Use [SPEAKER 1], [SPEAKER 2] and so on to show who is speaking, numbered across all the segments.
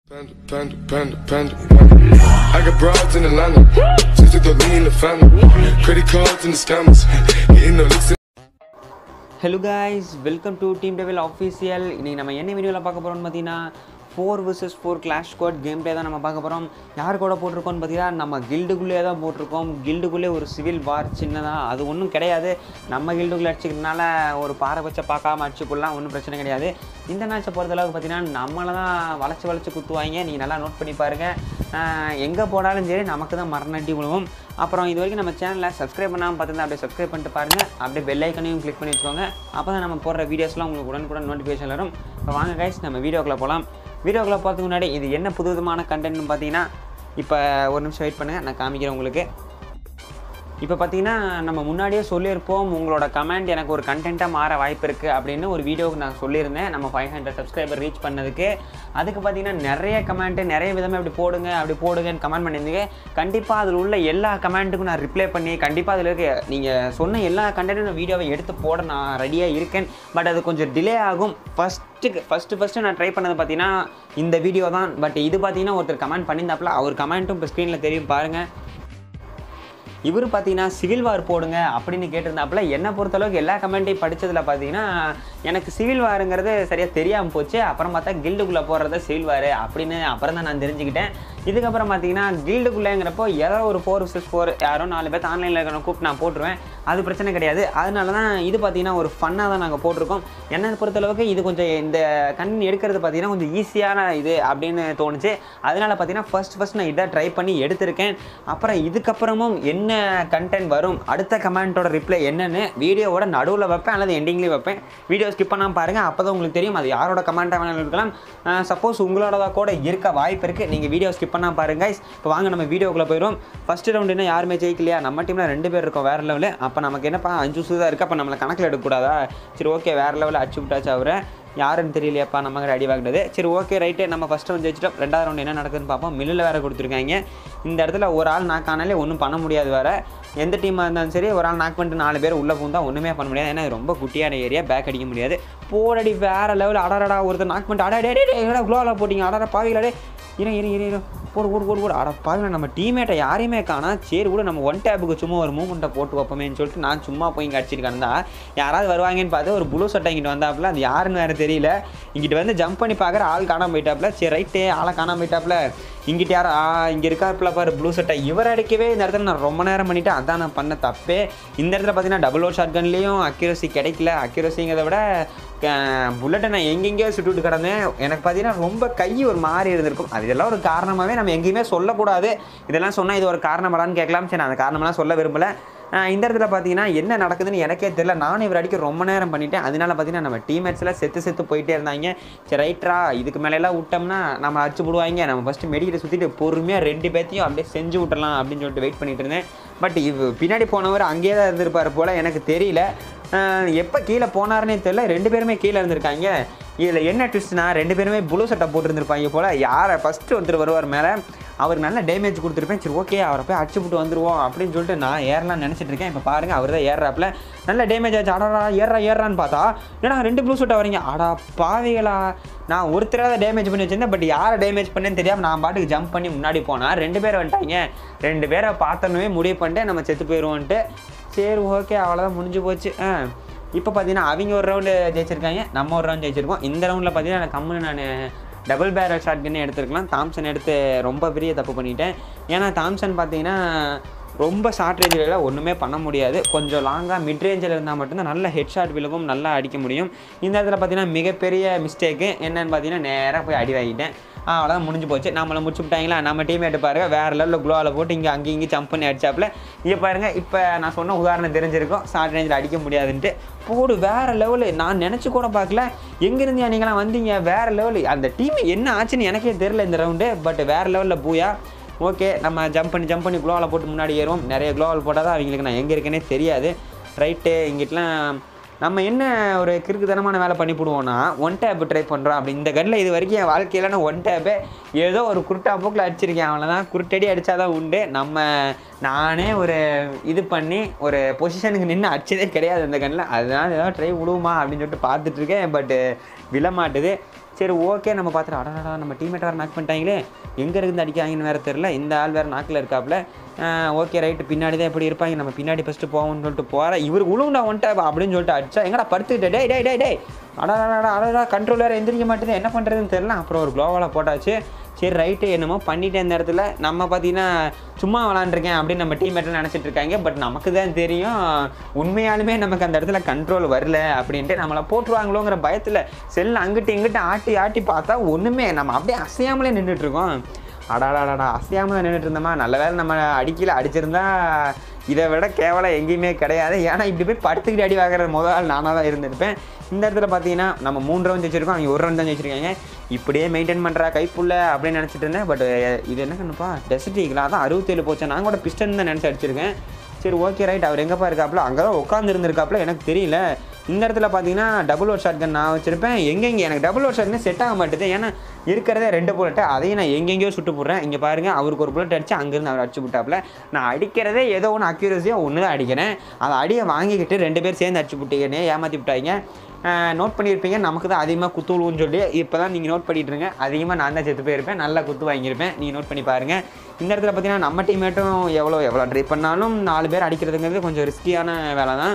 [SPEAKER 1] Panda, panda, panda, panda, panda. I got broads in Atlanta. Just to throw me in the family. Credit cards and the scammers. Getting the licks
[SPEAKER 2] hello guys welcome to Team Devil Official இன்றைக்கி நம்ம என்ன வீடியோவில் பார்க்க போகிறோம்னு பார்த்தீங்கன்னா four vs four clash squad gameplay தான் நம்ம பார்க்க போகிறோம் யார் கூட போட்டிருக்கோம்னு பார்த்தீங்கன்னா நம்ம கில்டுக்குள்ளே தான் போட்டிருக்கோம் கில்டுக்குள்ளே ஒரு சிவில் வார் சின்னதாக அது ஒன்றும் கிடையாது நம்ம கில்டுக்குள்ளே அடிச்சுக்கிறதுனால ஒரு பாரபட்ச பார்க்காம அடிச்சுக்கலாம் ஒன்றும் பிரச்சனை கிடையாது இந்த மேட்சை பொறுத்தளவுக்கு பார்த்தீங்கன்னா நம்மளை தான் வளைச்சி வளைச்சி குத்துவாங்க நீங்கள் நல்லா நோட் பண்ணி பாருங்கள் எங்கே போனாலும் சரி நமக்கு தான் மரணட்டி விழுவும் அப்புறம் இது வரைக்கும் நம்ம சேனலை சப்ஸ்கிரைப் பண்ணாமல் பார்த்துருந்தா அப்படியே சப்ஸ்கிரைப் பண்ணிட்டு பாருங்கள் அப்படியே பெல் ஐக்கனையும் கிளிக் பண்ணி வச்சுக்கோங்க அப்போ தான் நம்ம போடுற வீடியோஸ்லாம் உங்களுக்கு உடனுக்குடன் நோட்டிஃபிகேஷன் வரும் இப்போ வாங்க கைஸ் நம்ம வீடியோக்குள்ளே போகலாம் வீடியோக்குள்ளே போகிறதுக்கு முன்னாடி இது என்ன புது விதமான கண்டென்ட்னு பார்த்தீங்கன்னா இப்போ ஒரு நிமிஷம் வெயிட் பண்ணுங்கள் நான் காமிக்கிறேன் உங்களுக்கு இப்போ பார்த்தீங்கன்னா நம்ம முன்னாடியே சொல்லியிருப்போம் உங்களோட கமெண்ட் எனக்கு ஒரு கண்டென்ட்டாக மாற வாய்ப்பு இருக்குது அப்படின்னு ஒரு வீடியோவுக்கு நான் சொல்லியிருந்தேன் நம்ம ஃபைவ் ஹண்ட்ரட் சப்ஸ்கிரைபர் ரீச் பண்ணதுக்கு அதுக்கு பார்த்தீங்கன்னா நிறைய கமெண்ட்டு நிறைய விதமாக இப்படி போடுங்க அப்படி போடுங்கன்னு கமெண்ட் பண்ணியிருந்தீங்க கண்டிப்பாக அதில் உள்ள எல்லா கமெண்ட்டுக்கும் நான் ரிப்ளை பண்ணி கண்டிப்பாக அதில் இருக்க நீங்கள் சொன்ன எல்லா கண்டென்ட்டும் நான் வீடியோவை எடுத்து போட நான் ரெடியாக இருக்கேன் பட் அது கொஞ்சம் டிலே ஆகும் ஃபஸ்ட்டுக்கு ஃபஸ்ட்டு ஃபஸ்ட்டு நான் ட்ரை பண்ணது பார்த்தீங்கன்னா இந்த வீடியோ தான் பட் இது பார்த்தீங்கன்னா ஒருத்தர் கமெண்ட் பண்ணியிருந்தாப்புல அவர் கமெண்ட்டும் இப்போ ஸ்க்ரீனில் தெரியும் பாருங்கள் இவர் பார்த்தீங்கன்னா சிவில் வார் போடுங்க அப்படின்னு கேட்டிருந்தாப்புல என்னை பொறுத்தளவுக்கு எல்லா கமெண்ட்டையும் படித்ததில் பார்த்தீங்கன்னா எனக்கு சிவில் வாருங்கிறது சரியாக தெரியாமல் போச்சு அப்புறம் பார்த்தா கில்டுக்குள்ளே போடுறத சிவில் வார் அப்படின்னு அப்புறம் தான் நான் தெரிஞ்சுக்கிட்டேன் இதுக்கப்புறம் பார்த்தீங்கன்னா கில்டுக்குள்ளேங்கிறப்போ ஏதோ ஒரு ஃபோர் விசஸ் ஃபோர் யாரோ நாலு பேர் ஆன்லைனில் இருக்கிற கூப்பிட்டு நான் போட்டுருவேன் அது பிரச்சனை கிடையாது அதனால தான் இது பார்த்தீங்கன்னா ஒரு ஃபன்னாக தான் நாங்கள் போட்டிருக்கோம் என்னை பொறுத்தளவுக்கு இது கொஞ்சம் இந்த கண் எடுக்கிறது பார்த்தீங்கன்னா கொஞ்சம் ஈஸியான இது அப்படின்னு தோணுச்சு அதனால் பார்த்தீங்கன்னா ஃபர்ஸ்ட் ஃபர்ஸ்ட் நான் இதை ட்ரை பண்ணி எடுத்திருக்கேன் அப்புறம் இதுக்கப்புறமும் என்ன கண்டென்ட் வரும் அடுத்த கமெண்ட்டோட ரிப்ளை என்னன்னு வீடியோவோட நடுவில் வைப்பேன் அல்லது எண்டிங்லேயும் வைப்பேன் வீடியோ ஸ்கிப் பண்ணாமல் பாருங்கள் அப்போ தான் உங்களுக்கு தெரியும் அது யாரோட கமெண்ட்டாக வேணாலும் இருக்கலாம் சப்போஸ் உங்களோட கூட இருக்க வாய்ப்பு இருக்குது நீங்கள் வீடியோ ஸ்கிப் பண்ணாமல் பாருங்க guys. இப்போ வாங்க நம்ம வீடியோக்குள்ளே போயிடும் ஃபஸ்ட்டு ரவுண்ட் என்ன யாருமே ஜெயிக்கலையா நம்ம டீமில் ரெண்டு பேர் இருக்கோம் வேறு லெவலு அப்போ நமக்கு என்னப்பா அஞ்சு சூ தான் இருக்குது அப்போ நம்மளை கணக்கில் எடுக்கக்கூடாதா சரி ஓகே வேறு லெவலில் அடிச்சு விட்டாச்சு அவரை யாருன்னு தெரியலையாப்பா நமக்கு அடி வாங்கினது சரி ஓகே ரைட்டு நம்ம ஃபஸ்ட் ரவுண்ட் ஜெயிச்சிட்டோம் ரெண்டாவது ரவுண்ட் என்ன நடக்குதுன்னு பார்ப்போம் மில்லில் வேறு கொடுத்துருக்காங்க இந்த இடத்துல ஒரு ஆள் நாக் ஆனாலே ஒன்றும் பண்ண முடியாது வேறு எந்த டீமாக இருந்தாலும் சரி ஒரு ஆள் நாக் பண்ணிட்டு நாலு பேர் உள்ளே பூந்தா ஒன்றுமே பண்ண முடியாது ஏன்னா இது ரொம்ப குட்டியான ஏரியா பேக் அடிக்க முடியாது போடடி வேறு லெவல் அடடா ஒருத்தர் நாக் பண்ணிட்டு அடா டே டே என்னடா குளோவில் போட்டிங்க அடடா பாவிகளே இரு இரு இரு இரு போடு போடு போடு போடு அட பாவில நம்ம டீமேட்டை யாரையுமே காணா சரி கூட நம்ம ஒன் டேப்புக்கு சும்மா ஒரு மூமெண்ட்டை போட்டு வைப்போமேன்னு சொல்லிட்டு நான் சும்மா போய் இங்கே அடிச்சிருக்கேன் யாராவது வருவாங்கன்னு பார்த்து ஒரு ப்ளூ சட்டை இங்கிட்டு வந்தாப்புல அது யாருன்னு வேறு தெரியல இங்கிட்டு வந்து ஜம்ப் பண்ணி பார்க்குற ஆள் காணாம போயிட்டாப்புல சரி ரைட்டு ஆளை காணாம போயிட்டாப்புல இங்கிட்ட யார் ஆ இங்கே இருக்காப்புல பாரு ப்ளூ சட்டை இவர் அடிக்கவே இந்த இடத்துல நான் ரொம்ப நேரம் பண்ணிட்டேன் அதான் நான் பண்ண தப்பே இந்த இடத்துல பார்த்தீங்கன்னா டபுள் ஓட் ஷாட் கன்லேயும் அக்யூரசி கிடைக்கல அக்யூரசிங்கிறத விட புல்லட்டை நான் எங்கெங்கேயோ சுட்டுட்டு கிடந்தேன் எனக்கு பார்த்தீங்கன்னா ரொம்ப கை ஒரு மாதிரி இருந்திருக்கும் அது இதெல்லாம் ஒரு காரணமாகவே நம்ம எங்கேயுமே சொல்லக்கூடாது இதெல்லாம் சொன்னால் இது ஒரு காரணமாடான்னு கேட்கலாம் சரி நான் அந்த காரணமெல்லாம் சொல்ல விரும்பலை ஆஹ் இந்த இடத்துல பார்த்தீங்கன்னா என்ன நடக்குதுன்னு எனக்கே தெரியல நானும் இவர் அடிக்க ரொம்ப நேரம் பண்ணிட்டேன் அதனால பார்த்தீங்கன்னா நம்ம டீம்மேட்ஸ்லாம் செத்து செத்து போயிட்டே இருந்தாங்க சரி ரைட்ரா இதுக்கு மேலெல்லாம் விட்டோம்னா நம்ம அடிச்சு விடுவாங்க நம்ம ஃபஸ்ட்டு மெடிக்கிட்ட சுற்றிட்டு பொறுமையாக ரெண்டு பேர்த்தையும் அப்படியே செஞ்சு விட்டுறலாம் அப்படின்னு சொல்லிட்டு வெயிட் பண்ணிட்டு இருந்தேன் பட் இவ் பின்னாடி போனவர் அங்கேயே தான் இருந்திருப்பார் போல் எனக்கு தெரியல எப்போ கீழே போனாருன்னே தெரியல ரெண்டு பேருமே கீழே இருந்திருக்காங்க இதில் என்ன ட்விஸ்ட்னா ரெண்டு பேருமே புளு சட்டை போட்டுருந்துருப்பாங்க போல் யாரை ஃபஸ்ட்டு ஒருத்தர் வருவார் மேலே அவருக்கு நல்ல டேமேஜ் கொடுத்துருப்பேன் சரி ஓகே அவரை போய் அடிச்சு விட்டு வந்துருவோம் அப்படின்னு சொல்லிட்டு நான் ஏறலாம்னு நினச்சிட்டு இருக்கேன் இப்போ பாருங்கள் அவர் தான் ஏறுறாப்புல நல்ல டேமேஜ் ஆச்சு அடா ஏறா ஏறான்னு பார்த்தா ஏன்னா ரெண்டு ப்ளூ சட்டை வரீங்க அடா பாவிகளா நான் ஒருத்தராக டேமேஜ் பண்ணி வச்சிருந்தேன் பட் யாரை டேமேஜ் பண்ணேன்னு தெரியாமல் நான் பாட்டுக்கு ஜம்ப் பண்ணி முன்னாடி போனால் ரெண்டு பேர் வந்துட்டாங்க ரெண்டு பேரை பார்த்தோன்னே முடிவு பண்ணிட்டு நம்ம செத்து போயிடுவோன்ட்டு சரி ஓகே அவ்வளோதான் முடிஞ்சு போச்சு ஆ இப்போ பார்த்தீங்கன்னா அவங்க ஒரு ரவுண்டு ஜெயிச்சிருக்காங்க நம்ம ஒரு ரவுண்ட் ஜெயிச்சிருக்கோம் இந்த ரவுண்டில் பார்த்தீங்கன்னா நான் கம்முன்னு நான் டபுள் பேரல் ஷாட் கன்னே எடுத்துருக்கலாம் தாம்சன் எடுத்து ரொம்ப பெரிய தப்பு பண்ணிட்டேன் ஏன்னா தாம்சன் பார்த்தீங்கன்னா ரொம்ப ஷார்ட் ரேஞ்சில் ஒன்றுமே பண்ண முடியாது கொஞ்சம் லாங்காக மிட் ரேஞ்சில் இருந்தால் மட்டும்தான் நல்ல ஹெட் ஷாட் விழுகும் நல்லா அடிக்க முடியும் இந்த இடத்துல பார்த்தீங்கன்னா மிகப்பெரிய மிஸ்டேக்கு என்னன்னு பார்த்தீங்கன்னா நேராக போய் அடி வாங்கிட்டேன் அவ்வளோதான் முடிஞ்சு போச்சு நம்மளை முடிச்சு விட்டாங்களா நம்ம டீமேட்டு பாருங்க வேறு லெவலில் குளோவில் போட்டு இங்கே அங்கேயும் இங்கேயும் ஜம்ப் பண்ணி அடிச்சாப்புல இங்கே பாருங்க இப்போ நான் சொன்ன உதாரணம் தெரிஞ்சிருக்கும் ஷார்ட் ரேஞ்சில் அடிக்க முடியாதுன்ட்டு போடு வேறு லெவலு நான் நினச்சி கூட பார்க்கல எங்கேருந்து நீங்களாம் வந்தீங்க வேறு லெவலு அந்த டீம் என்ன ஆச்சுன்னு எனக்கே தெரில இந்த ரவுண்டு பட் வேறு லெவலில் பூயா ஓகே நம்ம ஜம்ப் பண்ணி ஜம்ப் பண்ணி குளோவில் போட்டு முன்னாடி ஏறுவோம் நிறைய குளோவில் போட்டால் தான் அவங்களுக்கு நான் எங்கே இருக்கேனே தெரியாது ரைட்டு இங்கிட்டலாம் நம்ம என்ன ஒரு கிறுக்குத்தனமான வேலை பண்ணி போடுவோம்னா ஒன் டேப் ட்ரை பண்ணுறோம் அப்படி இந்த கன்னில் இது வரைக்கும் என் வாழ்க்கையில் நான் ஒன் டேப்பே ஏதோ ஒரு குருட்டா போக்கில் அடிச்சிருக்கேன் அவ்வளோதான் குருட்டடி அடித்தாதான் உண்டு நம்ம நானே ஒரு இது பண்ணி ஒரு பொசிஷனுக்கு நின்று அடிச்சதே கிடையாது இந்த கன்னில் அதனால ஏதோ ட்ரை விடுவோமா அப்படின்னு சொல்லிட்டு பார்த்துட்ருக்கேன் பட்டு விழமாட்டுது சரி ஓகே நம்ம பார்த்துட்டு அடடா நம்ம டீமேட் வேறு நாக் பண்ணிட்டாங்களே எங்கே இருந்து அடிக்காங்கன்னு வேறு தெரில இந்த ஆள் வேறு நாக்கில் இருக்காப்புல ஓகே ரைட்டு பின்னாடி தான் எப்படி இருப்பாங்க நம்ம பின்னாடி ஃபஸ்ட்டு போவோம்னு சொல்லிட்டு போகிறேன் இவர் உழுவுண்டா வந்துட்டா அப்படின்னு சொல்லிட்டு அடிச்சா எங்கடா படுத்துக்கிட்டே டேய் டேய் டேய் டேய் அடடா அடடா கண்ட்ரோல் வேறு எந்திரிக்க மாட்டேது என்ன பண்ணுறதுன்னு தெரில அப்புறம் ஒரு க்ளோவால் போட்டாச்சு சரி ரைட்டு என்னமோ பண்ணிட்டேன் இந்த இடத்துல நம்ம பார்த்தீங்கன்னா சும்மா விளாண்டுருக்கேன் அப்படின்னு நம்ம டீம்மேட்டில் நினச்சிட்டு இருக்காங்க பட் நமக்கு தான் தெரியும் உண்மையாலுமே நமக்கு அந்த இடத்துல கண்ட்ரோல் வரல அப்படின்ட்டு நம்மளை போட்டுருவாங்களோங்கிற பயத்தில் செல் அங்கிட்டு இங்கிட்டு ஆட்டி ஆட்டி பார்த்தா ஒன்றுமே நம்ம அப்படியே அசையாமலே நின்றுட்டுருக்கோம் அடாடாடாடா அசையாமல் நின்றுட்டு இருந்தோமா நல்ல வேளை நம்ம அடிக்கல அடிச்சிருந்தா இதை விட கேவலம் எங்கேயுமே கிடையாது ஏன்னா இப்படி போய் படுத்துக்கிட்டு அடி வாங்குற முதல் ஆள் நானாக தான் இருந்திருப்பேன் இந்த இடத்துல பார்த்தீங்கன்னா நம்ம மூணு ரவுண்ட் வச்சிருக்கோம் அவங்க ஒரு ரவுண்ட் தான் வச்சிருக்காங்க இப்படியே மெயின்டைன் பண்ணுறா கைப்புள்ள அப்படின்னு நினச்சிட்டு இருந்தேன் பட் இது என்ன கண்ணுப்பா டெசிட்டிங்களா அதான் அறுபத்தேழு போச்சு நான் கூட பிஸ்டன் தான் நினச்சி அடிச்சிருக்கேன் சரி ஓகே ரைட் அவர் எங்கேப்பா இருக்காப்புல அங்கே தான் உட்காந்து இருந்திருக்காப்புல எனக்கு தெரியல இந்த இடத்துல பார்த்தீங்கன்னா டபுள் ஓட் ஷாட் கன் நான் வச்சிருப்பேன் எங்கெங்கே எனக்கு டபுள் ஓட் ஷாட் செட் ஆக மாட்டேது ஏன்னா இருக்கிறதே ரெண்டு புல்லட்டு அதையும் நான் எங்கெங்கேயோ சுட்டு போடுறேன் இங்கே பாருங்கள் அவருக்கு ஒரு புல்லட் அடிச்சு அங்கேருந்து அவர் அடிச்சு விட்டாப்புல நான் அடிக்கிறதே ஏதோ ஒன்று அக்யூரஸியாக ஒன்று தான் அடிக்கிறேன் அதை அடியை வாங்கிக்கிட்டு ரெண்டு பேர் சேர்ந்து அடிச்சு விட்டீங்கன்னு ஏமாற்றி விட்டாங்க நோட் பண்ணியிருப்பீங்க நமக்கு தான் அதிகமாக குத்து விழுவுன்னு சொல்லி இப்போ தான் நீங்கள் நோட் பண்ணிட்டு இருங்க அதிகமாக நான் தான் செத்து போயிருப்பேன் நல்லா குத்து வாங்கியிருப்பேன் நீங்கள் நோட் பண்ணி பாருங்கள் இந்த இடத்துல பார்த்தீங்கன்னா நம்ம டீம்மேட்டும் எவ்வளோ எவ்வளோ ட்ரை பண்ணாலும் நாலு பேர் அடிக்கிறதுங்கிறது கொஞ்சம் ரிஸ்கியான வேலை தான்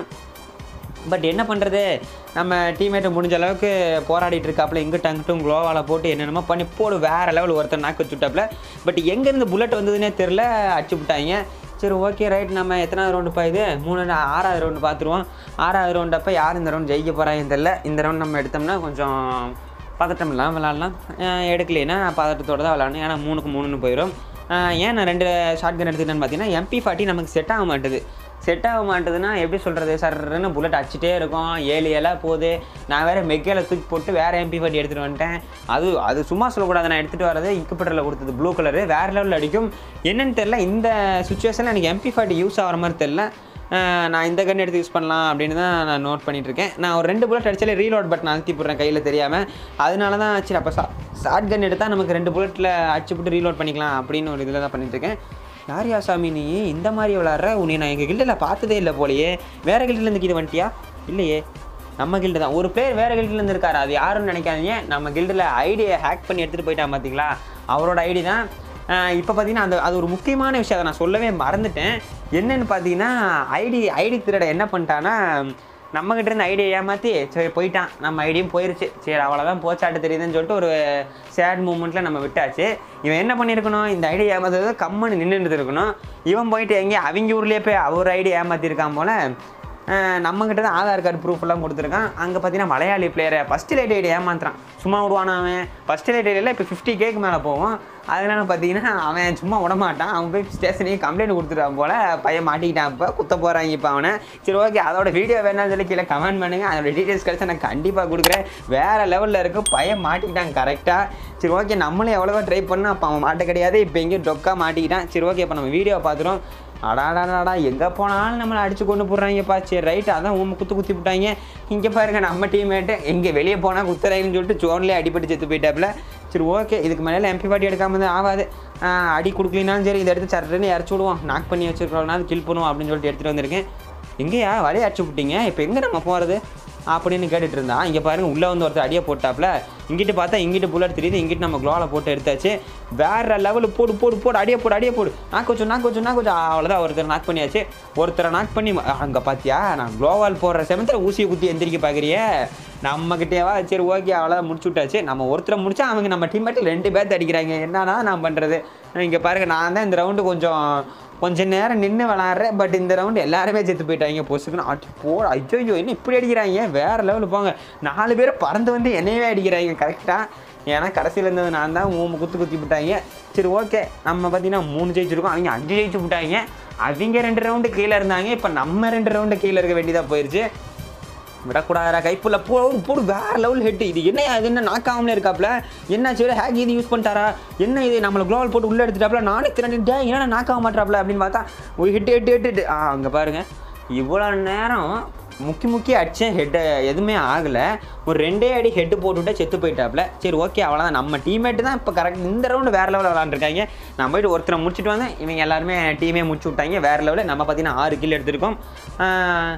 [SPEAKER 2] பட் என்ன பண்ணுறது நம்ம டீம்மேட்டை முடிஞ்ச அளவுக்கு போராடிட்டு இருக்காப்புல இங்கிட்ட அங்கிட்டும் க்ளோவால் போட்டு என்னென்னமோ பண்ணி போடு வேறு லெவல் ஒருத்தர் நாக்கு வச்சுட்டாப்புல பட் எங்கேருந்து புல்லட் வந்ததுன்னே தெரில அடிச்சு விட்டாங்க சரி ஓகே ரைட் நம்ம எத்தனாவது ரவுண்டு இது மூணு ஆறாவது ரவுண்டு பார்த்துருவோம் ஆறாவது ரவுண்டு அப்போ யார் இந்த ரவுண்ட் ஜெயிக்க போகிறாங்கன்னு தெரில இந்த ரவுண்ட் நம்ம எடுத்தோம்னா கொஞ்சம் பதட்டம் இல்லாமல் விளாட்லாம் எடுக்கலைன்னா பதட்டத்தோடு தான் விளாடணும் ஏன்னா மூணுக்கு மூணுன்னு போயிடும் ஏன் நான் ரெண்டு ஷார்ட் கன் எடுத்துக்கிட்டேன்னு பார்த்தீங்கன்னா எம்பி ஃபார்ட்டி நமக்கு செட் ஆக மாட்டுது செட் ஆக மாட்டுதுன்னா எப்படி சொல்கிறது சர்ன்னு புல்லட் அடிச்சிட்டே இருக்கும் ஏழு ஏழாக போகுது நான் வேறு மெக்கேல தூக்கி போட்டு வேறு எம்பி ஃபார்ட்டி எடுத்துகிட்டு வந்துட்டேன் அது அது சும்மா சொல்லக்கூடாது நான் எடுத்துகிட்டு வரது இக்குப்பட்டரில் கொடுத்தது ப்ளூ கலரு வேறு லெவலில் அடிக்கும் என்னன்னு தெரில இந்த சுச்சுவேஷனில் எனக்கு எம்பி ஃபார்ட்டி யூஸ் ஆகிற மாதிரி தெரில நான் இந்த கன் எடுத்து யூஸ் பண்ணலாம் அப்படின்னு தான் நான் நோட் பண்ணிட்டு இருக்கேன் நான் ஒரு ரெண்டு புல்லட் அடிச்சாலே ரீலோட் பட்டன் அழுத்தி போடுறேன் கையில் தெரியாமல் அதனால தான் சரி அப்போ ஷார்ட் கன் எடுத்தால் நமக்கு ரெண்டு புல்லட்டில் அடிச்சு போட்டு ரீலோட் பண்ணிக்கலாம் அப்படின்னு ஒரு இதில் தான் பண்ணிட்டு இருக்கேன் யார் யா சாமி நீ இந்த மாதிரி விளாட்ற உன்னை நான் எங்கள் கில்டில் பார்த்ததே இல்லை போலையே வேறு கில்டிலேருந்து இது வந்துட்டியா இல்லையே நம்ம கில்டு தான் ஒரு பிளேயர் வேறு கில்டுலேருந்து இருக்காரு அது யாருன்னு நினைக்காதீங்க நம்ம கில்டில் ஐடியை ஹேக் பண்ணி எடுத்துகிட்டு போயிட்டான் பார்த்தீங்களா அவரோட ஐடி தான் இப்போ பார்த்தீங்கன்னா அந்த அது ஒரு முக்கியமான விஷயம் அதை நான் சொல்லவே மறந்துட்டேன் என்னன்னு பார்த்தீங்கன்னா ஐடி ஐடி திருட என்ன பண்ணிட்டான்னா நம்மகிட்ட இருந்து ஐடியை ஏமாற்றி சரி போயிட்டான் நம்ம ஐடியும் போயிருச்சு சரி அவ்வளோதான் போச்சாட்டு தெரியுதுன்னு சொல்லிட்டு ஒரு சேட் மூமெண்ட்டில் நம்ம விட்டாச்சு இவன் என்ன பண்ணியிருக்கணும் இந்த ஐடியை ஏமாத்துறது கம்மன்னு நின்றுட்டு இருக்கணும் இவன் போயிட்டு எங்கேயும் அவங்க ஊர்லேயே போய் அவர் ஐடி ஏமாற்றிருக்கான் போல் நம்மக்கிட்ட தான் ஆதார் கார்டு ப்ரூஃப் எல்லாம் கொடுத்துருக்கான் அங்கே பார்த்தீங்கன்னா மலையாளி பிளேயரை ஃபஸ்ட்டு லைட் ஐடி ஏமாத்துறான் சும்மா விடுவானா அவன் ஃபஸ்ட்டு லைட் ஐடியில் இப்போ ஃபிஃப்டி கேக்கு மேலே போவோம் அதனால பார்த்தீங்கன்னா அவன் சும்மா விடமாட்டான் அவன் போய் ஸ்டேஷனையும் கம்ப்ளைண்ட் கொடுத்துட்டான் போல் பையன் மாட்டிக்கிட்டான் இப்போ குத்த போகிறாங்க இப்போ அவனை சரி ஓகே அதோட வீடியோ வேணாம்னு சொல்லி கீழே கமெண்ட் பண்ணுங்கள் அதோட டீட்டெயில்ஸ் கிடச்சா நான் கண்டிப்பாக கொடுக்குறேன் வேறு லெவலில் இருக்கும் பையன் மாட்டிக்கிட்டான் கரெக்டாக சரி ஓகே நம்மளும் எவ்வளவோ ட்ரை பண்ணால் அப்போ அவன் மாட்ட கிடையாது இப்போ எங்கேயும் டொக்கா மாட்டிக்கிட்டான் சரி ஓகே இப்போ நம்ம வீடியோ பார்த்துறோம் அடாடாடாடா எங்கே போனாலும் நம்மளை அடிச்சு கொண்டு போடுறாங்கப்பா சரி ரைட் அதான் உங்க குத்து குத்தி விட்டாங்க இங்கே பாருங்க நம்ம டீம்மேட்டு இங்கே வெளியே போனால் குத்துறாங்கன்னு சொல்லிட்டு ஜோன்லேயே அடிபட்டு செத்து போயிட்டாப்புல சரி ஓகே இதுக்கு மேலே எம்பி பாட்டி எடுக்காம தான் ஆகாது ஆஹ் அடி கொடுக்கலினாலும் சரி இதை எடுத்து சட்டுன்னு இறச்சி விடுவோம் நாக் பண்ணி வச்சுருக்கோம்னா கில் பண்ணுவோம் அப்படின்னு சொல்லிட்டு எடுத்துகிட்டு வந்திருக்கேன் எங்கேயா வலையை அடிச்சு விட்டீங்க இப்போ எங்கே நம்ம போகிறது அப்படின்னு கேட்டுட்டு இருந்தான் இங்கே பாருங்க உள்ளே வந்து ஒருத்தர் அடியை போட்டாப்ல இங்கிட்டு பார்த்தா இங்கிட்டு புல்லட் தெரியுது இங்கிட்டு நம்ம க்ளோவில் போட்டு எடுத்தாச்சு வேற லெவலு போடு போடு போடு அடியே போடு அடியே போடு நாக்கு வச்சு நாக்கு வச்சு நாக்கு வச்சு அவ்வளோதான் ஒருத்தர் நாக் பண்ணியாச்சு ஒருத்தரை நாக் பண்ணி அங்கே பார்த்தியா நான் க்ளோவால் போடுற செமத்தில் ஊசியை குத்தி எந்திரிக்க பார்க்குறியே நம்மக்கிட்டேவா சரி ஓகே அவ்வளோதான் முடிச்சு விட்டாச்சு நம்ம ஒருத்தரை முடிச்சா அவங்க நம்ம டீம்மேட்டில் ரெண்டு பேர்த்து அடிக்கிறாங்க என்னன்னா நான் பண்ணுறது இங்கே பாருங்க நான் தான் இந்த ரவுண்டு கொஞ்சம் கொஞ்ச நேரம் நின்று விளாட்றேன் பட் இந்த ரவுண்டு எல்லாருமே செத்து போயிட்டாங்க பொசுக்குன்னு அடி போ ஐயோ என்ன இப்படி அடிக்கிறாங்க வேறு லெவலில் போங்க நாலு பேர் பறந்து வந்து என்னையவே அடிக்கிறாங்க கரெக்டாக ஏன்னா கடைசியில் இருந்தது நான் தான் மூணு குத்து குத்தி விட்டாங்க சரி ஓகே நம்ம பார்த்தீங்கன்னா மூணு ஜெயிச்சிருக்கோம் அவங்க அஞ்சு ஜெயிச்சு விட்டாங்க அவங்க ரெண்டு ரவுண்டு கீழே இருந்தாங்க இப்போ நம்ம ரெண்டு ரவுண்டு கீழே இருக்க வேண்டியதாக போயிடுச்சு விடக்கூடாதா கைப்புள்ள போடு போடு வேற லெவல் ஹெட் இது என்ன அது என்ன நாக்காமலே இருக்காப்ல என்னாச்சு வேறு ஹேக் இது யூஸ் பண்ணிட்டாரா என்ன இது நம்மளை க்ளோவல் போட்டு உள்ளே எடுத்துட்டாப்ல நானே திரண்டு ஏன்னா நாக்காக மாட்டாப்ல அப்படின்னு பார்த்தா ஒரு ஹிட் ஹெட் ஹெட் ஹெட் ஆ அங்கே பாருங்க இவ்வளோ நேரம் முக்கி முக்கி அடித்தேன் ஹெட்டை எதுவுமே ஆகலை ஒரு ரெண்டே அடி ஹெட்டு போட்டுவிட்டா செத்து போயிட்டாப்ல சரி ஓகே அவ்வளோதான் நம்ம டீம்மேட்டு தான் இப்போ கரெக்ட் இந்த ரவுண்டு வேறு லெவலில் விளாண்டுருக்காங்க நான் போயிட்டு ஒருத்தரை முடிச்சுட்டு வந்தேன் இவங்க எல்லாருமே டீமே முடிச்சு விட்டாங்க வேறு லெவலில் நம்ம பார்த்தீங்கன்னா ஆறு கில் எடுத்திருக்கோம் ஆஹ்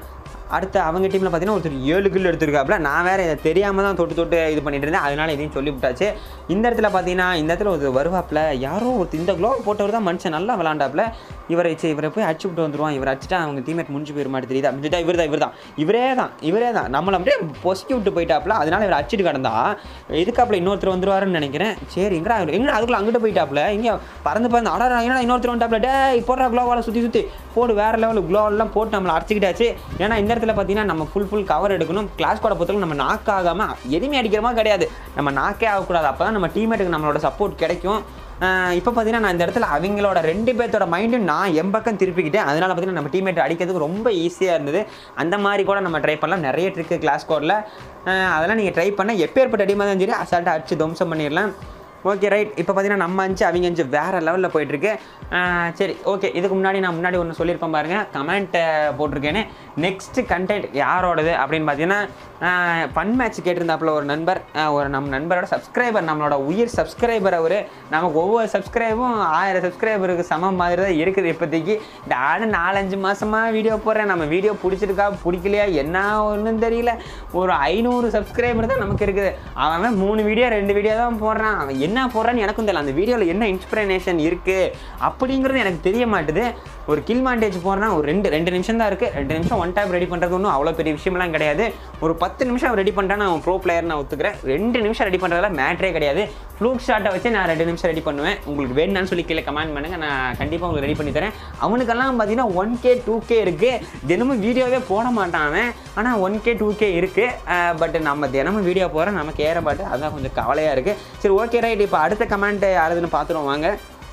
[SPEAKER 2] அடுத்து அவங்க டீமில் பார்த்தீங்கன்னா ஒருத்தர் ஏழு கில் எடுத்திருக்காப்புல நான் வேறு இதை தெரியாமல் தான் தொட்டு தொட்டு இது பண்ணிட்டு இருந்தேன் அதனால இதையும் சொல்லி விட்டாச்சு இந்த இடத்துல பார்த்தீங்கன்னா இந்த இடத்துல ஒரு வருவாப்பில் யாரோ ஒருத்தர் இந்த க்ளோ போட்டவர் தான் மனுஷன் நல்லா விளாண்டாப்புல இவரை சரி இவரை போய் அடிச்சு விட்டு வந்துருவான் இவர் அடிச்சுட்டா அவங்க டீமேட் முடிஞ்சு போயிட மாட்டேன் தெரியுது அப்படின்னு இவர் தான் இவர் தான் இவரே தான் இவரே தான் நம்மளை அப்படியே பொசுக்கி விட்டு போயிட்டாப்புல அதனால இவர் அடிச்சுட்டு கிடந்தா இதுக்காப்புல இன்னொருத்தர் வந்துருவாருன்னு நினைக்கிறேன் சரி எங்கடா இவர் எங்கடா அதுக்குள்ள அங்கிட்டு போயிட்டாப்புல இங்கே பறந்து பறந்து அடா என்னடா இன்னொருத்தர் வந்துட்டாப்புல டே போடுற க்ளோவால் சுற்றி சுற்றி போடு வேறு லெவல் க்ளோவெல்லாம் போட்டு நம்மளை அடிச்சுக்கிட்டாச்சு ஏன்னா இந்த இடத்துல பார்த்தீங்கன்னா நம்ம ஃபுல் ஃபுல் கவர் எடுக்கணும் கிளாஸ் கோட பொறுத்தவரை நம்ம நாக் ஆகாமல் எதுவுமே அடிக்கிறமா கிடையாது நம்ம நாக்கே ஆகக்கூடாது அப்போ தான் நம்ம டீமேட்டுக்கு நம்மளோட சப்போர்ட் கிடைக்கும் இப்போ பார்த்தீங்கன்னா நான் இந்த இடத்துல அவங்களோட ரெண்டு பேர்த்தோட மைண்டும் நான் என் பக்கம் திருப்பிக்கிட்டேன் அதனால் பார்த்தீங்கன்னா நம்ம டீமேட் அடிக்கிறதுக்கு ரொம்ப ஈஸியாக இருந்தது அந்த மாதிரி கூட நம்ம ட்ரை பண்ணலாம் நிறைய ட்ரிக்கு கிளாஸ் கோடில் அதெல்லாம் நீங்கள் ட்ரை பண்ணால் எப்பேற்பட்ட அடிமாக தான் சரி அசால்ட்டாக அடிச்சு துவம்சம் பண்ணிடலாம் ஓகே ரைட் இப்போ பார்த்தீங்கன்னா நம்ம அஞ்சு அவங்க அஞ்சு வேறு லெவலில் போயிட்டுருக்கு சரி ஓகே இதுக்கு முன்னாடி நான் முன்னாடி ஒன்று சொல்லியிருப்பேன் பாருங்கள் கமெண்ட்டை போட்டிருக்கேன்னு நெக்ஸ்ட் கண்டென்ட் யாரோடது அப்படின்னு பார்த்தீங்கன்னா ஃபன் மேட்ச் கேட்டிருந்தாப்புல ஒரு நண்பர் ஆஹ் ஒரு நம்ம நண்பரோட சப்ஸ்கிரைபர் நம்மளோட உயிர் சப்ஸ்கிரைபர் அவர் நமக்கு ஒவ்வொரு சப்ஸ்கிரைபும் ஆயிரம் சப்ஸ்கிரைபருக்கு சமம் மாதிரி தான் இருக்குது இப்போதைக்கு இந்த ஆடு நாலஞ்சு மாதமாக வீடியோ போடுறேன் நம்ம வீடியோ பிடிச்சிருக்கா பிடிக்கலையா என்ன ஒன்றும் தெரியல ஒரு ஐநூறு சப்ஸ்கிரைபர் தான் நமக்கு இருக்குது அவன் அவன் மூணு வீடியோ ரெண்டு வீடியோ தான் போடுறான் அவன் என்ன போடுறான்னு எனக்கும் தெரியல அந்த வீடியோவில் என்ன இன்ஸ்பிரேஷன் இருக்குது அப்படிங்கிறது எனக்கு தெரிய மாட்டுது ஒரு கில் மாண்டேஜ் போடுறான் ஒரு ரெண்டு ரெண்டு நிமிஷம் தான் இருக்குது ரெண்டு நிமிஷம் ஒன் டைம் ரெடி பண்ணுறது ஒன்றும் அவ்வளோ பெரிய விஷயம்லாம் கிடையாது ஒரு பத்து நிமிஷம் ரெடி பண்ணிட்டா நான் ப்ரோ பிளேயர் நான் ஒத்துக்கிறேன் ரெண்டு நிமிஷம் ரெடி பண்ணுறதுல மேட்ரே கிடையாது ஃப்ளூக் ஷாட்டை வச்சு நான் ரெண்டு நிமிஷம் ரெடி பண்ணுவேன் உங்களுக்கு வேணும்னு சொல்லி கீழே கமெண்ட் பண்ணுங்கள் நான் கண்டிப்பாக உங்களுக்கு ரெடி பண்ணி தரேன் அவனுக்கெல்லாம் பார்த்தீங்கன்னா ஒன் கே டூ கே இருக்குது தினமும் வீடியோவே போட மாட்டான் அவன் ஆனால் ஒன் கே டூ கே இருக்குது பட் நம்ம தினமும் வீடியோ போகிறோம் நமக்கு ஏற பாட்டு அதுதான் கொஞ்சம் கவலையாக இருக்குது சரி ஓகே ரைட் இப்போ அடுத்த கமெண்ட் யாருதுன்னு பார்த்துருவோம் வாங்க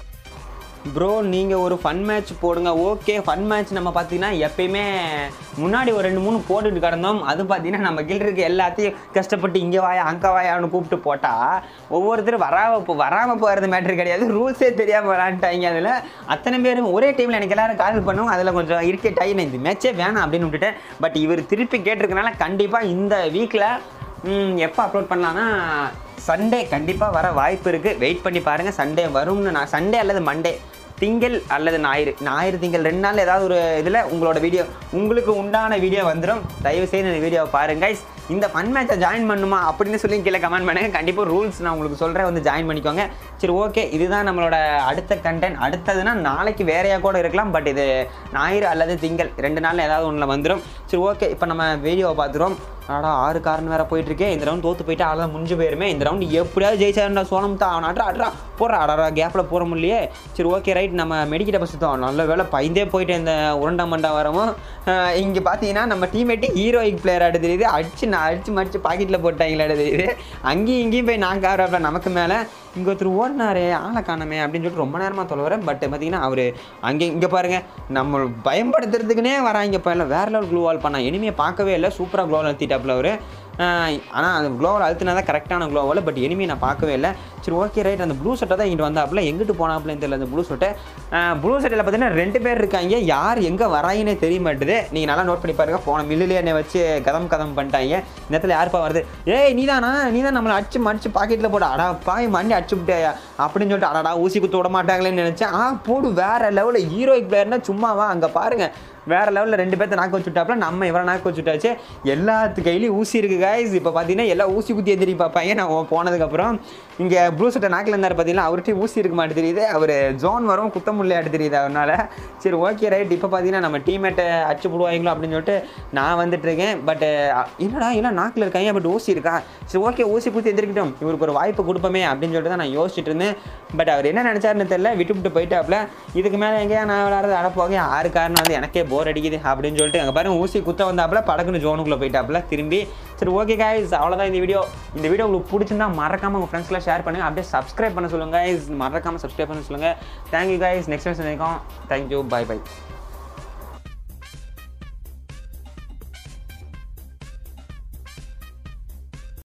[SPEAKER 2] ப்ரோ நீங்கள் ஒரு ஃபன் மேட்ச் போடுங்க ஓகே ஃபன் மேட்ச் நம்ம பார்த்தீங்கன்னா எப்பயுமே முன்னாடி ஒரு ரெண்டு மூணு போட்டுட்டு கிடந்தோம் அது பார்த்தீங்கன்னா நம்ம கீழ இருக்க எல்லாத்தையும் கஷ்டப்பட்டு இங்கே வாயா அங்கே வாயான்னு கூப்பிட்டு போட்டால் ஒவ்வொருத்தரும் வராம போ வராமல் போகிறது மேட்ரு கிடையாது ரூல்ஸே தெரியாமல் விளாண்டுட்டாங்க அதில் அத்தனை பேரும் ஒரே டைமில் எனக்கு எல்லாரும் கால் பண்ணுவோம் அதில் கொஞ்சம் இரிட்டேட் ஆகி நான் இந்த மேட்ச்சே வேணாம் அப்படின்னு விட்டுட்டேன் பட் இவர் திருப்பி கேட்டிருக்கனால கண்டிப்பாக இந்த வீக்கில் எப்போ அப்லோட் பண்ணலான்னா சண்டே கண்டிப்பாக வர வாய்ப்பு இருக்குது வெயிட் பண்ணி பாருங்கள் சண்டே வரும்னு நான் சண்டே அல்லது மண்டே திங்கள் அல்லது ஞாயிறு ஞாயிறு திங்கள் ரெண்டு நாள் ஏதாவது ஒரு இதில் உங்களோட வீடியோ உங்களுக்கு உண்டான வீடியோ வந்துடும் தயவு செய்து இந்த வீடியோவை பாருங்க guys. இந்த ஃபன் மேட்சை ஜாயின் பண்ணுமா அப்படின்னு சொல்லி கீழே கமெண்ட் பண்ணுங்க கண்டிப்பாக ரூல்ஸ் நான் உங்களுக்கு சொல்கிறேன் வந்து ஜாயின் பண்ணிக்கோங்க சரி ஓகே இதுதான் நம்மளோட அடுத்த கண்டென்ட் அடுத்ததுன்னா நாளைக்கு வேறையாக கூட இருக்கலாம் பட் இது ஞாயிறு அல்லது திங்கள் ரெண்டு நாளில் ஏதாவது ஒன்றில் வந்துடும் சரி ஓகே இப்போ நம்ம வீடியோவை பார்த்துருவோம் ஆடா ஆறு காரன் வேற போயிட்டு இருக்கே இந்த ரவுண்ட் தோத்து போயிட்டு அவ்வளோதான் முடிஞ்சு போயிருமே இந்த ரவுண்ட் எப்படியாவது ஜெயிச்சாருண்டா சோனம் தான் அவன் அட்ரா அட்ரா போடுறா அடரா கேப்பில் போற முடியலையே சரி ஓகே ரைட் நம்ம மெடிக்கிட்ட பசுத்தோம் நல்ல வேலை பயந்தே போயிட்டு இந்த உருண்டா மண்டா வரவும் இங்கே பார்த்தீங்கன்னா நம்ம டீமேட்டு ஹீரோயிக் பிளேயர் ஆடு தெரியுது அடிச்சு நான் அடிச்சு மடிச்சு பாக்கெட்டில் போட்டாங்களா தெரியுது அங்கேயும் இங்கேயும் போய் நான் காராப்ல நமக்கு மேலே இங்கே ஒருத்தர் ஓடினாரே ஆளை காணமே அப்படின்னு சொல்லிட்டு ரொம்ப நேரமாக தொலைவரேன் பட் பார்த்தீங்கன்னா அவர் அங்கே இங்கே பாருங்கள் நம்ம பயன்படுத்துறதுக்குனே வராங்க இப்போ இல்லை வேற லெவல் க்ளூ வால் பண்ணா இனிமே பார்க்கவே இல்லை சூப்பராக க்ளோவால் அழுத்திட்டாப்புல அவர் ஆனால் அந்த க்ளோவால் அழுத்தினா தான் கரெக்டான க்ளோவால் பட் இனிமே நான் பார்க்கவே இல்லை சரி ஓகே ரைட் அந்த ப்ளூ சட்டை தான் இங்கிட்டு வந்தாப்புல எங்கிட்டு போனாப்புலன்னு தெரியல அந்த ப்ளூ சட்டை ப்ளூ சட்டையில் பார்த்தீங்கன்னா ரெண்டு பேர் இருக்காங்க யார் எங்கே வராங்கன்னே தெரிய மாட்டுது நீங்கள் நல்லா நோட் பண்ணி பாருங்க போன மில்லுலேயே என்னை வச்சு கதம் கதம் பண்ணிட்டாங்க இந்த இடத்துல யாருப்பா வருது ஏய் நீ தானா நீ தான் நம்மளை அடிச்சு மடிச்சு பாக்கெட்டில் போட அடா பாய் மண்ணி அடிச்சு விட்டாயா அப்படின்னு சொல்லிட்டு அடடா ஊசி குத்து விட மாட்டாங்களேன்னு நினச்சேன் ஆ போடு வேற லெவலில் ஹீரோயிக் பிளேயர்னா சும்மாவா அங்கே பாருங்க வேற லெவலில் ரெண்டு பேர்த்த நாக்கு வச்சுட்டாப்புல நம்ம இவரை நாக்கு வச்சுட்டாச்சு எல்லாத்து கையிலையும் ஊசி இருக்கு காய்ஸ் இப்போ பார்த்தீங்கன்னா எல்லாம் ஊசி குத்தி எதிரி பார்ப்பாங்க நான் போனதுக்கப்புறம் இங்கே ப்ளூ சட்டை நாக்கில் இருந்தார் பார்த்தீங்கன்னா அவர்கிட்ட ஊசி இருக்க மாட்டேன் தெரியுது அவர் ஜோன் வரும் குத்த முடியாட்டு தெரியுது அவனால சரி ஓகே ரைட் இப்போ பார்த்தீங்கன்னா நம்ம டீமேட்டை அடிச்சு போடுவாங்களோ அப்படின்னு சொல்லிட்டு நான் வந்துட்டு இருக்கேன் பட் என்னடா எல்லாம் நாக்கில் இருக்காங்க பட் ஊசி இருக்கா சரி ஓகே ஊசி குத்தி எதிர்க்கிட்டோம் இவருக்கு ஒரு வாய்ப்பு கொடுப்போமே அப்படின்னு சொல்லிட்டு தான் நான் யோசிச்சுட்டு இருந்தேன் பட் அவர் என்ன நினச்சாருன்னு தெரியல விட்டு விட்டு போயிட்டாப்ல இதுக்கு மேலே எங்கேயா நான் விளாட்றது அடப்போக யாரு காரணம் வந்து எனக்கே போர் அடிக்குது அப்படின்னு சொல்லிட்டு அங்கே பாருங்க ஊசி குத்த வந்தாப்புல படக்குன்னு ஜோனுக்குள்ளே போயிட்டாப்புல திரும்பி சரி ஓகே காய்ஸ் அவ்வளோதான் இந்த வீடியோ இந்த வீடியோ உங்களுக்கு பிடிச்சிருந்தா மறக்காம உங்கள் ஃப்ரெண்ட்ஸ்லாம் ஷேர் பண்ணுங்க அப்படியே சப்ஸ்கிரைப் பண்ண சொல்லுங்க guys மறக்காம சப்ஸ்கிரைப் பண்ண சொல்லுங்க தேங்க்யூ guys நெக்ஸ்ட் டைம் சந்திக்கும் தேங்க்யூ பை பை